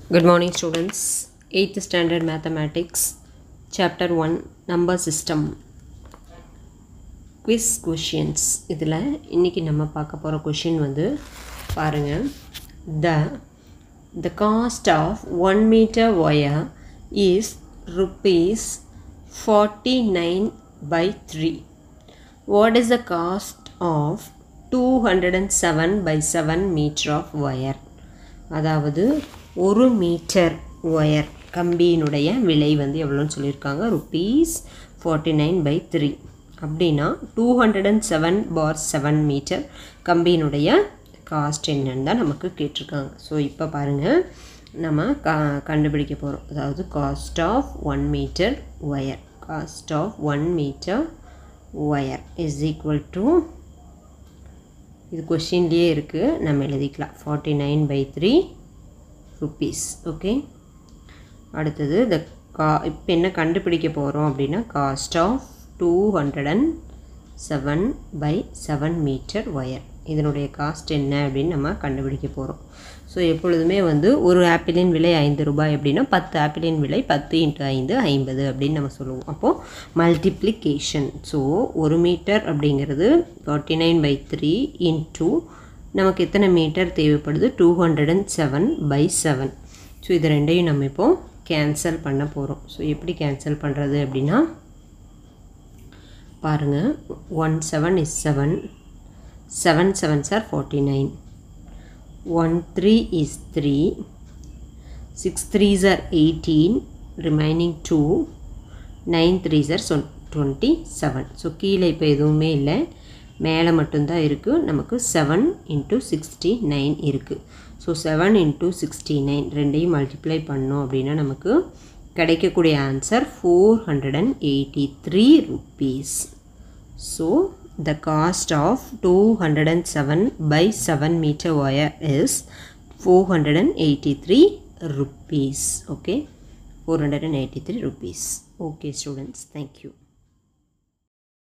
Good morning, students. 8th standard mathematics, chapter 1, number system. Quiz questions. இதில் இன்னைக்கு நம்ம பார்க்க போகிற கொஷின் வந்து பாருங்கள் த the cost of 1 meter wire is rupees 49 by 3 what is the cost of 207 by 7 meter of wire அதாவது ஒரு metre wire கம்பியினுடைய விலை வந்து எவ்வளோன்னு சொல்லியிருக்காங்க rupees forty nine by three அப்படின்னா two hundred and seven by seven meter கம்பியினுடைய cost என்னன்னு தான் நமக்கு கேட்டிருக்காங்க ஸோ இப்போ பாருங்கள் நம்ம க கண்டுபிடிக்க போகிறோம் அதாவது cost of one meter wire cost of one meter wire is equal to இது கொஷின்லேயே இருக்குது நம்ம எழுதிக்கலாம் forty nine by three rupees okay அடுத்தது த கா இப்போ என்ன கண்டுபிடிக்க போகிறோம் அப்படின்னா cost of two hundred and seven by seven meter wire இதனுடைய காஸ்ட் என்ன அப்படின்னு நம்ம கண்டுபிடிக்க போகிறோம் ஸோ எப்பொழுதுமே வந்து ஒரு ஆப்பிளின் விலை ஐந்து ரூபாய் அப்படின்னா பத்து ஆப்பிளின் விலை பத்து இன்ட்டு ஐந்து ஐம்பது அப்படின்னு நம்ம சொல்லுவோம் அப்போது மல்டிப்ளிகேஷன் ஸோ ஒரு மீட்டர் அப்படிங்கிறது forty nine by three into நமக்கு எத்தனை மீட்டர் தேவைப்படுது two hundred and seven by seven so இது ரெண்டையும் நம்ம இப்போது கேன்சல் பண்ண போகிறோம் ஸோ எப்படி கேன்சல் பண்ணுறது அப்படின்னா பாருங்கள் one seven is seven seven seven sir forty nine one three is three six threes are eighteen remaining two nine threes are சொன் டுவெண்ட்டி செவன் ஸோ கீழே இப்போ எதுவுமே இல்லை மேலே மட்டும்தான் இருக்குது நமக்கு செவன் இன்ட்டு சிக்ஸ்டி நைன் இருக்குது so seven into sixty nine ரெண்டையும் மல்டிப்ளை பண்ணோம் அப்படின்னா நமக்கு கிடைக்கக்கூடிய answer four hundred and eighty three rupees so the cost of two hundred and seven by seven meter wire is four hundred and eighty three rupees okay four hundred and eighty three rupees okay students thank you